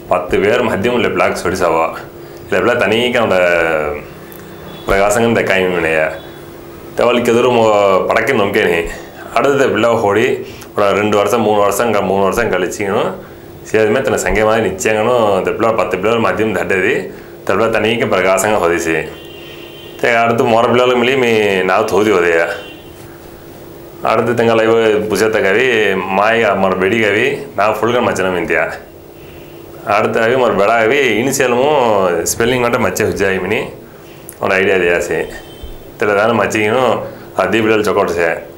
පත්ත වේර් මධ්‍යම ලෙබ්ලාක් සොඩි සවා ලැබලා තනීකනට பிரகாசங்கம் දෙකයිම වනේ தவளுக்கு எதிரும் படக்கு நம்பிக்கை அடுத்த பிள்ளை ஓடி ஒரு ரெண்டு வருஷம் மூணு வருஷம் க- மூணு வருஷம் கழிச்சிக்கணும் சேதுமே தன்னை சங்கே மாதிரி நிச்சயங்கணும் இந்த பிள்ளை பத்து பிள்ளை மதியம் தட்டது தப்பிள்ள தனிக்கு பிரகாசங்க ಹೊದಿಸಿ te அடுத்து ಮೊರ பிள்ளைಗಳು ಮಿಲಿ ಮೀ ನಾವು ತೋದಿ ಹೋದೆಯ அடுத்து ತಿಂಗಳ ಇವ ಭುಜತಗವಿ ಮಾಯಿ ಮರ ಬೆಡಿಗವಿ ನಾವು ಫುಲ್ಗ ಮಚ್ಚನ ಮಿಂತ್ಯ அடுத்து அவி மறு பெடாகவி இனிஷியலும் ஸ்பெல்லிங் மட்டும் மச்ச ஹுஜாயிமினி ஒரு ஐடியா தியாசி திரு தானே மச்சிக்கணும் அது தீபிடல் சொக்கோட்டு சே